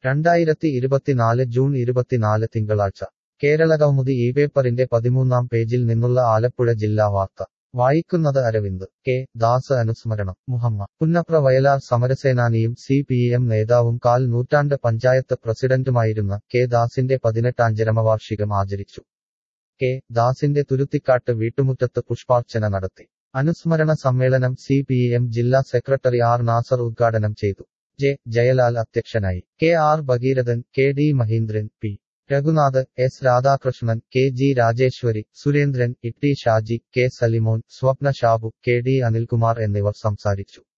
രണ്ടായിരത്തി ഇരുപത്തിനാല് ജൂൺ ഇരുപത്തിനാല് തിങ്കളാഴ്ച കേരളകൗമുദി ഈ പേപ്പറിന്റെ പതിമൂന്നാം പേജിൽ നിന്നുള്ള ആലപ്പുഴ ജില്ലാ വാർത്ത വായിക്കുന്നത് അരവിന്ദ് കെ ദാസ് അനുസ്മരണം മുഹമ്മ പുന്നപ്ര വയലാർ സമരസേനാനിയും സി പി എം നേതാവും കാൽ നൂറ്റാണ്ട് പഞ്ചായത്ത് പ്രസിഡന്റുമായിരുന്ന കെ ദാസിന്റെ പതിനെട്ടാം ജന്മവാർഷികം ആചരിച്ചു കെ ദാസിന്റെ തുരുത്തിക്കാട്ട് വീട്ടുമുറ്റത്ത് പുഷ്പാർച്ചന നടത്തി അനുസ്മരണ സമ്മേളനം സി പി എം ജില്ലാ സെക്രട്ടറി ആർ നാസർ ഉദ്ഘാടനം ചെയ്തു ജെ ജയലാൽ അധ്യക്ഷനായി K R Bhageerathan K D Mahindran P Raghunath S Radhakrishnan K G Rajeswari Surendran Itty Shaji K Salimon Swapna Shabu K D Anilkumar എന്നിവർ സംസാരിച്ചു